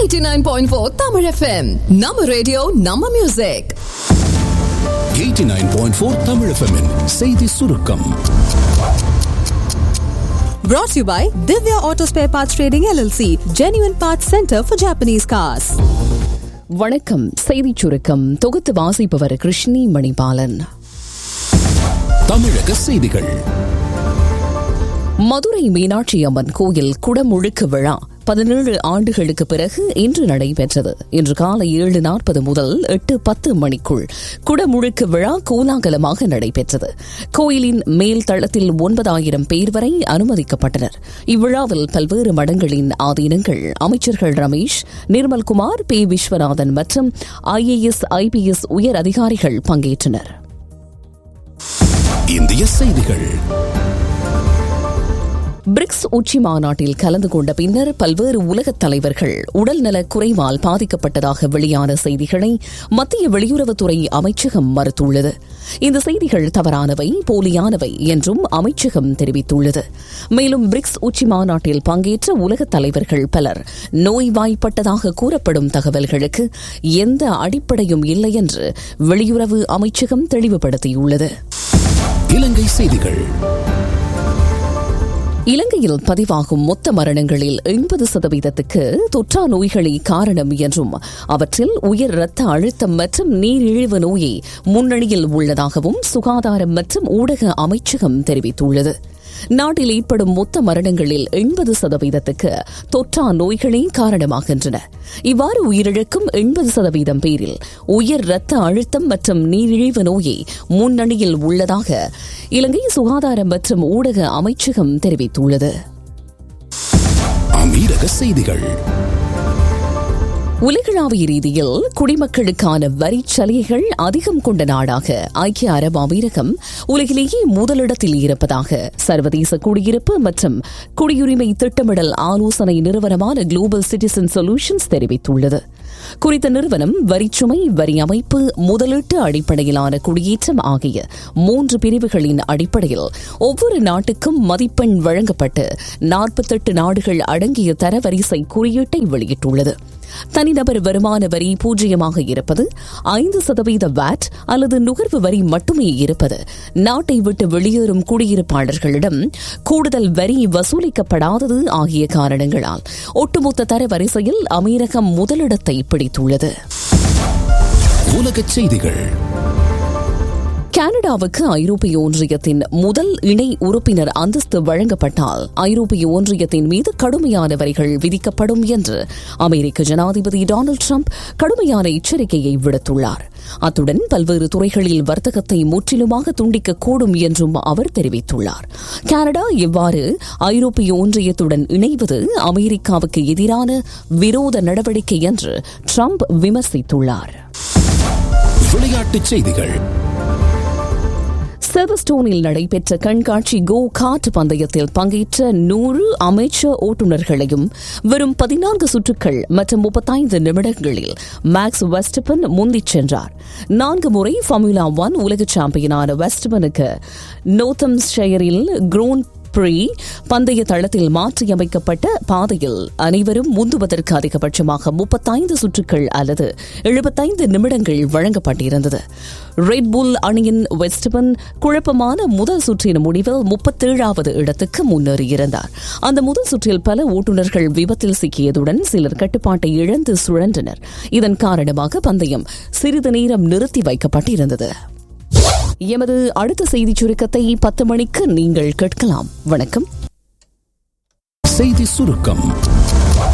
89.4 Tamil FM. நம்ம radio நம்ம music 89.4 Tamil FM -இன் செய்தி சுருக்கம் Brought to you by Divya Auto Spare Parts Trading LLC, Genuine Parts Center for Japanese Cars. வணக்கம் செய்திச் சுருக்கம் தொகுத்து வாசிப்பவர் கிருஷ்ணி மணிபாலன் தமிழக செய்திகள் மதுரை மீனாட்சி அம்மன் கோயில் குடமுழுக்கு விழா பதினேழு ஆண்டுகளுக்கு பிறகு இன்று நடைபெற்றது இன்று காலை ஏழு நாற்பது முதல் எட்டு பத்து மணிக்குள் குடமுழுக்கு விழா கோலாகலமாக நடைபெற்றது கோயிலின் மேல் தளத்தில் ஒன்பதாயிரம் பேர் வரை அனுமதிக்கப்பட்டனர் இவ்விழாவில் பல்வேறு மடங்களின் ஆதீனங்கள் அமைச்சர்கள் ரமேஷ் நிர்மல்குமார் பி விஸ்வநாதன் மற்றும் ஐஏஎஸ் ஐபிஎஸ் உயர் அதிகாரிகள் பங்கேற்றனர் இந்திய செய்திகள் பிரிக்ஸ் உச்சி மாநாட்டில் கலந்து கொண்ட பின்னர் பல்வேறு உலகத் தலைவர்கள் உடல்நலக் குறைவால் பாதிக்கப்பட்டதாக வெளியான செய்திகளை மத்திய வெளியுறவுத்துறை அமைச்சகம் மறுத்துள்ளது இந்த செய்திகள் தவறானவை போலியானவை என்றும் அமைச்சகம் தெரிவித்துள்ளது மேலும் பிரிக்ஸ் உச்சி மாநாட்டில் பங்கேற்ற உலகத் தலைவர்கள் பலர் நோய்வாய்ப்பட்டதாக கூறப்படும் தகவல்களுக்கு எந்த அடிப்படையும் இல்லை என்று வெளியுறவு அமைச்சகம் தெளிவுபடுத்தியுள்ளது இலங்கை செய்திகள் இலங்கையில் பதிவாகும் மொத்த மரணங்களில் எண்பது சதவீதத்துக்கு தொற்றா நோய்களே காரணம் என்றும் அவற்றில் உயர் இரத்த அழுத்தம் மற்றும் நீரிழிவு நோயை முன்னணியில் உள்ளதாகவும் சுகாதாரம் மற்றும் ஊடக அமைச்சகம் தெரிவித்துள்ளது நாட்டில் ஏற்படும் மொத்த மரணங்களில் எண்பது சதவீதத்துக்கு தொற்றா நோய்களே காரணமாகின்றன இவ்வாறு உயிரிழக்கும் எண்பது சதவீதம் பேரில் உயர் இரத்த அழுத்தம் மற்றும் நீரிழிவு நோயை முன்னணியில் உள்ளதாக இலங்கை சுகாதாரம் மற்றும் ஊடக அமைச்சகம் தெரிவித்துள்ளது அமீரக செய்திகள் உலகளாவிய ரீதியில் குடிமக்களுக்கான வரி சலுகைகள் அதிகம் கொண்ட நாடாக ஐக்கிய அரபு அமீரகம் உலகிலேயே முதலிடத்தில் இருப்பதாக சர்வதேச குடியிருப்பு மற்றும் குடியுரிமை திட்டமிடல் ஆலோசனை நிறுவனமான குளோபல் சிட்டிசன் சொல்யூஷன்ஸ் தெரிவித்துள்ளது குறித்த நிறுவனம் வரிச்சுமை வரி அமைப்பு முதலீட்டு அடிப்படையிலான குடியேற்றம் ஆகிய மூன்று பிரிவுகளின் அடிப்படையில் ஒவ்வொரு நாட்டுக்கும் மதிப்பெண் வழங்கப்பட்டு நாற்பத்தெட்டு நாடுகள் அடங்கிய தரவரிசை குறியீட்டை வெளியிட்டுள்ளது தனிநபர் வருமான வரி பூஜ்ஜியமாக இருப்பது ஐந்து சதவீத வாட் அல்லது நுகர்வு வரி மட்டுமே இருப்பது நாட்டை விட்டு வெளியேறும் குடியிருப்பாளர்களிடம் கூடுதல் வரி வசூலிக்கப்படாதது ஆகிய காரணங்களால் ஒட்டுமொத்த தரவரிசையில் அமீரகம் முதலிடத்தை பிடித்துள்ளது உலகச் செய்திகள் கனடாவுக்கு ஐரோப்பிய ஒன்றியத்தின் முதல் இணை உறுப்பினர் அந்தஸ்து வழங்கப்பட்டால் ஐரோப்பிய ஒன்றியத்தின் மீது கடுமையான வரிகள் விதிக்கப்படும் என்று அமெரிக்க ஜனாதிபதி டொனால்டு ட்ரம்ப் கடுமையான எச்சரிக்கையை விடுத்துள்ளார் அத்துடன் பல்வேறு துறைகளில் வர்த்தகத்தை முற்றிலுமாக துண்டிக்கக்கூடும் என்றும் அவர் தெரிவித்துள்ளார் கனடா இவ்வாறு ஐரோப்பிய ஒன்றியத்துடன் இணைவது அமெரிக்காவுக்கு எதிரான விரோத நடவடிக்கை என்று ட்ரம்ப் விமர்சித்துள்ளார் விளையாட்டுச் செய்திகள் செவஸ்டோனில் நடைபெற்ற கண்காட்சி கோ காட் பந்தயத்தில் பங்கேற்ற நூறு அமைச்சர் ஓட்டுநர்களையும் வெறும் பதினான்கு சுற்றுக்கள் மற்றும் முப்பத்தைந்து நிமிடங்களில் மேக்ஸ் வெஸ்டபன் முந்திச் சென்றார் நான்கு முறை ஃபார்முலா ஒன் உலக சாம்பியனான வெஸ்டபனுக்கு நோத்தம் ஷெயரில் குரோன் பிரி பந்தய தளத்தில் மாற்றியமைக்கப்பட்ட பாதையில் அனைவரும் முந்துவதற்கு அதிகபட்சமாக முப்பத்தைந்து சுற்றுக்கள் அல்லது எழுபத்தைந்து நிமிடங்கள் வழங்கப்பட்டிருந்தது ரெட்புல் அணியின் வெஸ்டபன் குழப்பமான முதல் சுற்றின் முடிவில் முப்பத்தேழாவது இடத்துக்கு முன்னேறியிருந்தார் அந்த முதல் சுற்றில் பல ஓட்டுநர்கள் விபத்தில் சிக்கியதுடன் சிலர் கட்டுப்பாட்டை இழந்து சுழன்றனர் இதன் காரணமாக பந்தயம் சிறிது நேரம் நிறுத்தி வைக்கப்பட்டிருந்தது எமது அடுத்த செய்திச் சுருக்கத்தை பத்து மணிக்கு நீங்கள் கேட்கலாம் வணக்கம் செய்தி சுருக்கம்